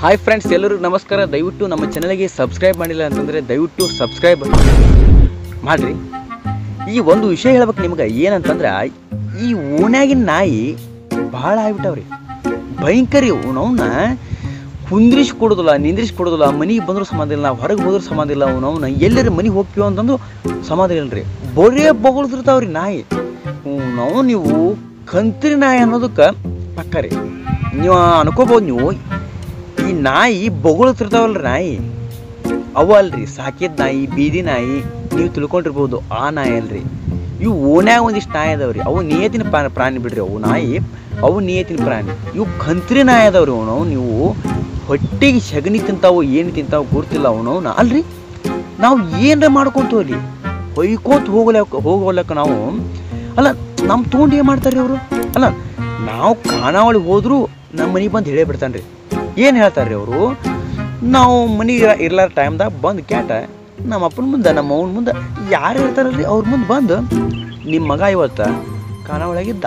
hi friends ಎಲ್ಲರಿಗೂ ನಮಸ್ಕಾರ ದಯವಿಟ್ಟು ನಮ್ಮ ಚಾನಲ್ಗೆ ಸಬ್ಸ್ಕ್ರೈಬ್ ಮಾಡಿಲ್ಲ ಅಂತಂದರೆ ದಯವಿಟ್ಟು ಸಬ್ಸ್ಕ್ರೈಬ್ ಮಾಡಿರಿ ಈ ಒಂದು ವಿಷಯ ಹೇಳ್ಬೇಕು ನಿಮ್ಗೆ ಏನಂತಂದ್ರೆ ಈ ಓಣ್ಯಾಗಿನ ನಾಯಿ ಭಾಳ ಆಗ್ಬಿಟ್ಟವ್ರಿ ಭಯಂಕರ ಅವನವನ್ನ ಕುಂದ್ರಿಸಿ ಕೊಡೋದಿಲ್ಲ ನಿಂದ್ರಿಸಿ ಕೊಡೋದಿಲ್ಲ ಮನೆಗೆ ಬಂದರೂ ಸಮಾಧಾನ ಇಲ್ಲ ಹೊರಗೆ ಹೋದ್ರೂ ಸಮಾಧಾನ ಇಲ್ಲ ಅವನವನ್ನ ಎಲ್ಲರ ಮನೆಗೆ ಹೋಗ್ತೀವೋ ಅಂತಂದು ಸಮಾಧಾನ ಇಲ್ರಿ ಬರೇ ಬೊಗಳ್ತಿರ್ತಾವ್ರಿ ನಾಯಿ ನಾವು ನೀವು ಕಂತ್ರಿ ನಾಯಿ ಅನ್ನೋದಕ್ಕೆ ಪಕ್ಕ ರೀ ನೀವು ಅನ್ಕೋಬೋದು ನೀವು ಈ ನಾಯಿ ಬೊಗಳ್ತಿರ್ತಾವಲ್ರಿ ನಾಯಿ ಅವ ಅಲ್ರಿ ಸಾಕಿದ ನಾಯಿ ಬೀದಿ ನಾಯಿ ನೀವು ತಿಳ್ಕೊಂಡಿರ್ಬೋದು ಆ ನಾಯಿ ಅಲ್ರಿ ಇವು ಓನ್ಯಾಗ ಒಂದಿಷ್ಟು ನಾಯಿ ಅದಾವ್ರಿ ಅವು ನಿಯತಿನ ಪ್ರಾಣಿ ಪ್ರಾಣಿ ಬಿಡ್ರಿ ಅವು ನಾಯಿ ಅವು ನಿಯತಿನ ಪ್ರಾಣಿ ಇವು ಕಂತ್ರಿ ನಾಯಿ ಅದಾವ್ರಿ ಅವನು ನೀವು ಹೊಟ್ಟೆಗೆ ಸಗಣಿ ತಿಂತಾವು ಏನು ತಿಂತಾವು ಗೊತ್ತಿಲ್ಲ ಅವನು ಅಲ್ರಿ ನಾವು ಏನರ ಮಾಡ್ಕೊಂತ ಹೋಗ್ಲಿ ಹೊಯ್ಕೊಂತ ಹೋಗ್ಲಕ್ಕ ಹೋಗೋಲಕ್ಕ ನಾವು ಅಲ್ಲ ನಮ್ಮ ತೊಗೊಂಡು ಏನು ಮಾಡ್ತಾರೆ ಅವರು ಅಲ್ಲ ನಾವು ಖಾನಾವಳಿ ಹೋದ್ರೂ ನಮ್ಮ ಮನೆಗೆ ಬಂದು ಹೇಳೇ ಬಿಡ್ತಾನೆ ರೀ ಏನು ಹೇಳ್ತಾರೆ ರೀ ಅವರು ನಾವು ಮನೆಗೆ ಇರ್ಲಾರ ಟೈಮ್ದಾಗ ಬಂದು ಕ್ಯಾಟ ನಮ್ಮ ಅಪ್ಪನ ಮುಂದೆ ನಮ್ಮ ಅವನ ಮುಂದೆ ಯಾರು ಇರ್ತಾರಲ್ರಿ ಅವ್ರ ಮುಂದೆ ಬಂದು ನಿಮ್ಮ ಮಗ ಇವತ್ತು ಖಾನಾವಳಿಯಾಗಿದ್ದ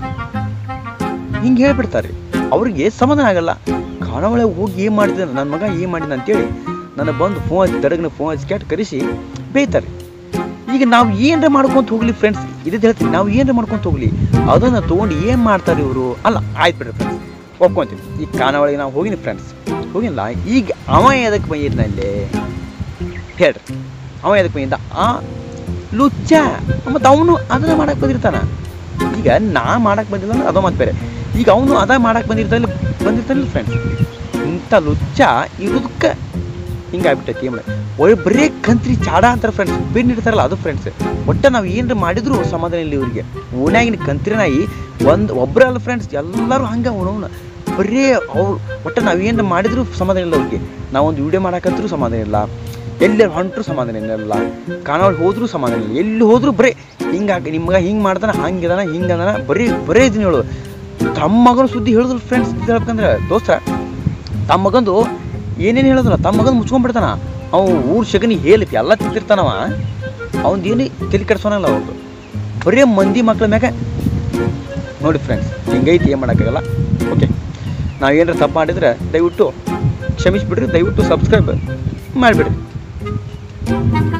ಹಿಂಗೆ ಹೇಳ್ಬಿಡ್ತಾರೆ ರೀ ಅವ್ರಿಗೆ ಸಮಾಧಾನ ಆಗಲ್ಲ ಖಾನಾವಳಿಗೆ ಹೋಗಿ ಏನು ಮಾಡಿದ ನನ್ನ ಮಗ ಏನು ಮಾಡಿದ ಅಂತೇಳಿ ನನಗೆ ಬಂದು ಫೋನ್ ಹಚ್ಚಿ ತಡಗನ ಫೋನ್ ಹಚ್ಚಿ ಕ್ಯಾಟ್ ಕರೆಸಿ ಬೇಯ್ತಾರೆ ಈಗ ನಾವು ಏನರ ಮಾಡ್ಕೊಂತ ಹೋಗ್ಲಿ ಫ್ರೆಂಡ್ಸ್ ಇದ್ದು ಹೇಳ್ತೀನಿ ನಾವು ಏನರ ಮಾಡ್ಕೊಂತ ಹೋಗ್ಲಿ ಅದನ್ನು ತೊಗೊಂಡು ಏನು ಮಾಡ್ತಾರೆ ಇವರು ಅಲ್ಲ ಆಯ್ತು ಬಿಡ್ರಿ ಫ್ರೆಂಡ್ಸ್ ಒಪ್ಕೊಂತೀನಿ ಈಗ ಖಾನಾವಳಿಗೆ ನಾವು ಹೋಗಿನಿ ಫ್ರೆಂಡ್ಸ್ ಹೋಗಿಲ್ಲ ಈಗ ಅವ ಎದಕ್ಕೆ ಬಂದಿದ್ದ ಇಲ್ಲಿ ಹೇಳ್ರಿ ಅವ ಎದಕ್ಕೆ ಬಂದಿದ್ದ ಆ ಲುಚ್ಚ ಮತ್ತು ಅವನು ಅದನ್ನ ಮಾಡಕ್ಕೆ ಬಂದಿರ್ತಾನ ಈಗ ನಾ ಮಾಡಕ್ಕೆ ಬಂದಿಲ್ಲ ಅಂದ್ರೆ ಅದು ಮತ್ತೆ ಬೇರೆ ಈಗ ಅವನು ಅದ ಮಾಡಕ್ಕೆ ಬಂದಿರ್ತಾನೆ ಬಂದಿರ್ತಾನಿಲ್ಲ ಫ್ರೆಂಡ್ಸ್ ಇಂಥ ಲುಚ್ಚ ಇರೋದಕ್ಕೆ ಹಿಂಗಾಗ್ಬಿಟ್ಟೈತಿ ಏನು ಒಳ್ಳೆ ಬರೇ ಕಂತ್ರಿ ಚಾಡ ಅಂತಾರೆ ಫ್ರೆಂಡ್ಸ್ ಬೆನ್ನು ಇಡ್ತಾರಲ್ಲ ಅದು ಫ್ರೆಂಡ್ಸ್ ಒಟ್ಟು ನಾವು ಏನಾರ ಮಾಡಿದ್ರು ಸಮಾಧಾನ ಇಲ್ಲ ಇವರಿಗೆ ಓಣ್ಯಾಗಿನ ಕಂತ್ರಿ ನಾಯಿ ಒಂದು ಒಬ್ಬರೇ ಅಲ್ಲ ಫ್ರೆಂಡ್ಸ್ ಎಲ್ಲರೂ ಹಂಗೆ ಅವನವನ್ನ ಬರೇ ಅವ್ರು ಒಟ್ಟು ನಾವು ಏನಾರ ಮಾಡಿದ್ರು ಸಮಾಧಾನ ಇಲ್ಲ ಅವ್ರಿಗೆ ನಾವೊಂದು ವಿಡಿಯೋ ಮಾಡಕತ್ರೂ ಸಮಾಧಾನ ಇಲ್ಲ ಎಲ್ಲಿ ಹೊಂಟ್ರು ಸಮಾಧಾನ ಇಲ್ಲ ಕಾಣೋಳು ಹೋದ್ರೂ ಸಮಾಧಾನ ಇಲ್ಲ ಎಲ್ಲಿ ಹೋದ್ರೂ ಬರೀ ಹಿಂಗಾಗಿ ನಿಮ್ಗೆ ಹಿಂಗೆ ಮಾಡ್ತಾನೆ ಹಂಗಿದಾನ ಹಿಂಗೆ ಅದಾನ ಬರೀ ಬರೇ ಇದನ್ನ ಹೇಳೋದು ತಮ್ಮ ಮಗನ ಸುದ್ದಿ ಹೇಳಿದ್ರು ಫ್ರೆಂಡ್ಸ್ ಹೇಳ್ಬೇಕಂದ್ರೆ ದೋಸ್ತ ತಮ್ಮ ಮಗಂದು ಏನೇನು ಹೇಳೋದಿಲ್ಲ ತಮ್ಮ ಮಗನ ಮುಚ್ಕೊಂಡ್ಬಿಡ್ತಾನ ಅವ ಊರ್ ಶಗನಿ ಹೇಳಿ ಎಲ್ಲ ತಿಂತಿರ್ತಾನವ ಅವನದು ಏನು ತಲೆ ಕೆಡ್ಸೋನಲ್ಲ ಅವ್ರದ್ದು ಬರೀ ಮಂದಿ ಮಕ್ಳ ಮ್ಯಾಗ ನೋಡಿ ಫ್ರೆಂಡ್ಸ್ ಹಿಂಗೈತಿ ಏನು ಮಾಡೋಕ್ಕಾಗಲ್ಲ ಓಕೆ ನಾವು ಏನಾರ ತಪ್ಪು ಮಾಡಿದ್ರೆ ದಯವಿಟ್ಟು ಕ್ಷಮಿಸ್ಬಿಡ್ರಿ ದಯವಿಟ್ಟು ಸಬ್ಸ್ಕ್ರೈಬ್ ಮಾಡಿಬಿಡ್ರಿ